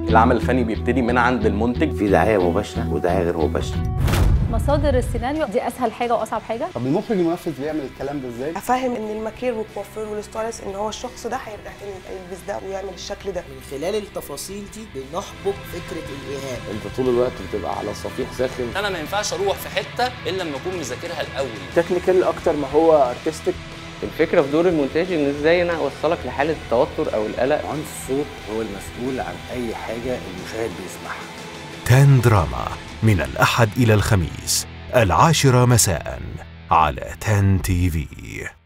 العمل الفني بيبتدي من عند المنتج في دعايه مباشره ودعايه غير مباشره مصادر السيناريو دي اسهل حاجه واصعب حاجه طب المخرج المنفذ بيعمل الكلام ده ازاي؟ افهم ان المكير والكوافير والستايلست ان هو الشخص ده هيرجع تاني يلبس ده ويعمل الشكل ده من خلال التفاصيل دي بنحبك فكره الايهام انت طول الوقت بتبقى على صفيح ساخن انا ما ينفعش اروح في حته الا لما اكون مذاكرها الاول تكنيكال اكتر ما هو ارتستيك الفكره في دور المونتاج ان ازاي انا اوصلك لحاله التوتر او القلق عنصر الصوت هو المسؤول عن اي حاجه المشاهد بيسمعها تان دراما من الأحد إلى الخميس العاشرة مساء على تان تي في